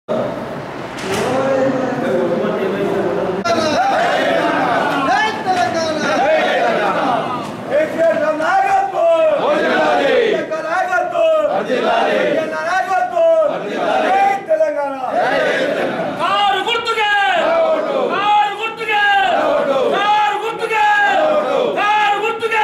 car గుర్తుకే car గుర్తుకే car గుర్తుకే కారు గుర్తుకే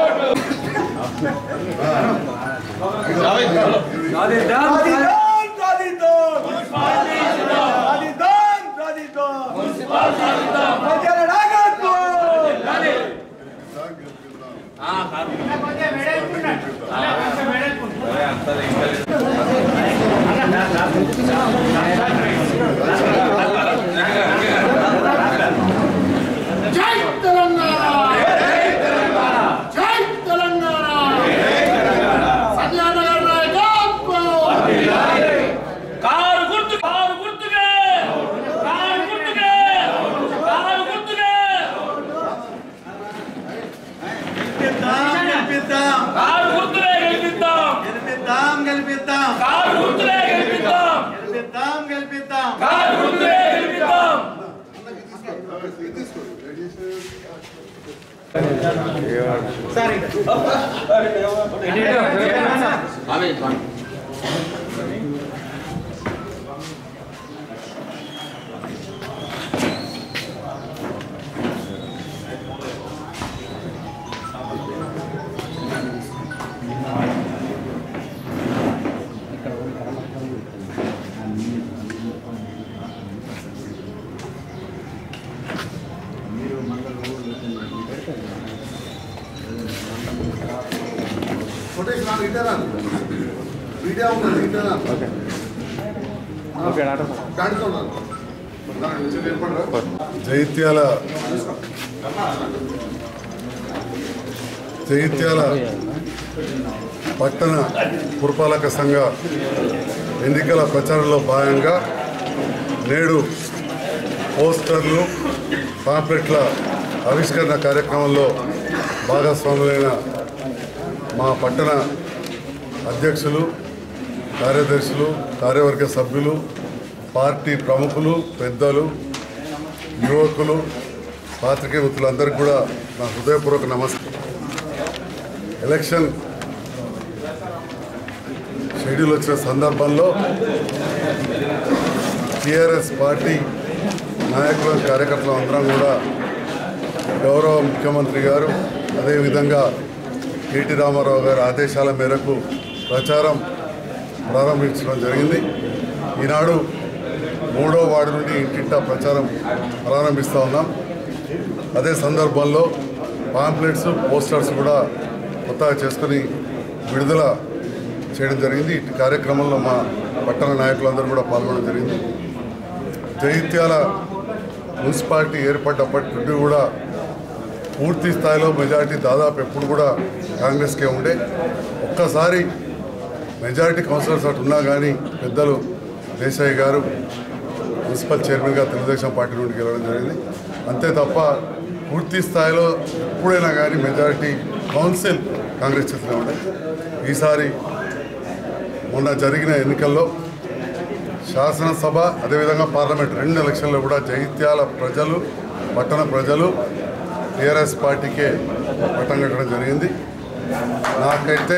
జై తెలంగాణ జై తెలంగాణ సంజయ్ నగర్ నాయకత్వం కారు గుర్తు కారు గుర్తుకే కారు గుర్తుకే కారు గుర్తుకే కారు గుర్తులే గెలిపిద్దాం కారు గుర్తులే గెలిపిద్దాం కారు గుర్తులే గెలిపిద్దాం ఫోటేషన్ నాకు ఇటారా వీడియో ఉన్నది ఇటారా జైత్యాల జైత్యాల పట్టణ పురపాలక సంఘ ఎన్నికల ప్రచారంలో భాగంగా నేడు పోస్టర్లు పాంప్లెట్ల ఆవిష్కరణ కార్యక్రమంలో భాగస్వాములైన మా పట్టణ అధ్యక్షులు కార్యదర్శులు కార్యవర్గ సభ్యులు పార్టీ ప్రముఖులు పెద్దలు యువకులు పాత్రికేయ మిత్రులందరికీ కూడా నా హృదయపూర్వక నమస్కారం ఎలక్షన్ షెడ్యూల్ వచ్చిన సందర్భంలో టీఆర్ఎస్ పార్టీ నాయకులు కార్యకర్తలు అందరం కూడా గౌరవ ముఖ్యమంత్రి గారు అదేవిధంగా కేటీ రామారావు గారి ఆదేశాల మేరకు ప్రచారం ప్రారంభించడం జరిగింది ఈనాడు మూడో వార్డు నుండి ఇంటింటా ప్రచారం ప్రారంభిస్తూ ఉన్నాం అదే సందర్భంలో పాంప్లెట్స్ పోస్టర్స్ కూడా కొత్తగా చేసుకుని విడుదల చేయడం జరిగింది ఈ కార్యక్రమంలో మా పట్టణ నాయకులందరూ కూడా పాల్గొనడం జరిగింది జైత్యాల మున్సిపాలిటీ ఏర్పడ్డప్పటి నుండి కూడా పూర్తి స్థాయిలో మెజారిటీ దాదాపు ఎప్పుడు కూడా కాంగ్రెస్కే ఉండే ఒక్కసారి మెజారిటీ కౌన్సిలర్స్ అటు ఉన్నా కానీ పెద్దలు దేశాయ్ గారు మున్సిపల్ చైర్మన్గా తెలుగుదేశం పార్టీ నుండి గెలవడం జరిగింది అంతే తప్ప పూర్తి స్థాయిలో ఎప్పుడైనా కానీ మెజారిటీ కౌన్సిల్ కాంగ్రెస్ చేతిలో ఉండే ఈసారి మొన్న జరిగిన ఎన్నికల్లో శాసనసభ అదేవిధంగా పార్లమెంట్ రెండు ఎలక్షన్లో కూడా జగిత్యాల ప్రజలు పట్టణ ప్రజలు టీఆర్ఎస్ పార్టీకే పట్టం కట్టడం జరిగింది నాకైతే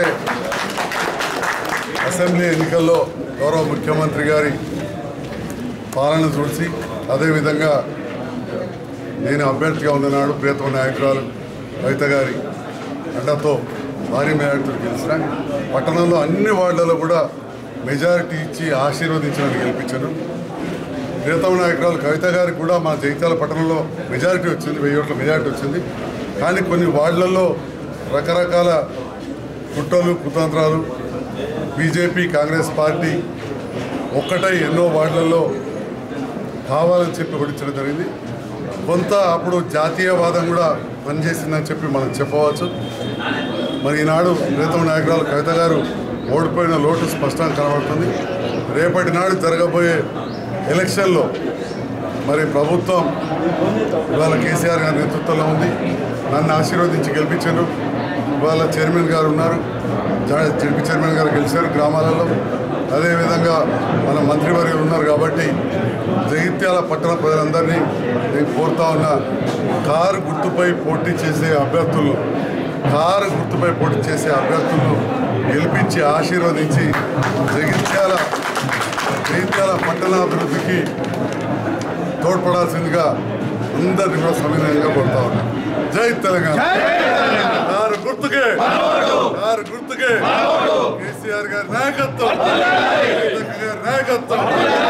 అసెంబ్లీ ఎన్నికల్లో గౌరవ ముఖ్యమంత్రి గారి పాలన చూసి అదేవిధంగా నేను అభ్యర్థిగా ఉన్ననాడు ప్రియతమ నాయకురాలు కవిత గారి అండతో భారీ మెజార్టీతో గెలిచిన పట్టణంలో అన్ని వార్డులలో కూడా మెజారిటీ ఇచ్చి ఆశీర్వదించడానికి గెలిపించాను ప్రియతమ నాయకురాలు కవిత గారికి కూడా మా జగిత్యాల పట్టణంలో మెజారిటీ వచ్చింది వెయ్యి ఓట్ల మెజారిటీ వచ్చింది కానీ కొన్ని వార్డులలో రకరకాల కుట్రలు కుతంత్రాలు బీజేపీ కాంగ్రెస్ పార్టీ ఒక్కటై ఎన్నో వార్డులలో కావాలని చెప్పి ఓడించడం జరిగింది కొంత అప్పుడు జాతీయవాదం కూడా పనిచేసిందని చెప్పి మనం చెప్పవచ్చు మరి ఈనాడు ప్రీతమ నాయకురాలు కవిత గారు ఓడిపోయిన లోటు స్పష్టంగా కనబడుతుంది రేపటి నాడు జరగబోయే ఎలక్షన్లో మరి ప్రభుత్వం ఇవాళ కేసీఆర్ గారి నేతృత్వంలో ఉంది నన్ను ఆశీర్వదించి గెలిపించారు ఇవాళ చైర్మన్ గారు ఉన్నారు జడ్పీ చైర్మన్ గారు గెలిచారు గ్రామాలలో అదేవిధంగా మన మంత్రివర్యులు ఉన్నారు కాబట్టి జగిత్యాల పట్టణ ప్రజలందరినీ నేను కోరుతా ఉన్నా కారు గుర్తుపై పోటీ చేసే అభ్యర్థులను కారు గుర్తుపై పోటీ చేసే అభ్యర్థులను గెలిపించి ఆశీర్వదించి జగిత్యాల జగిత్యాల పట్టణాభివృద్ధికి తోడ్పడాల్సిందిగా అందరినీ కూడా సవినయంగా కొడతా ఉన్నా జై తెలంగాణ కారు గుర్తుకే కారు గుర్తుకే కేసీఆర్ గారి నాయకత్వం గారి నాయకత్వం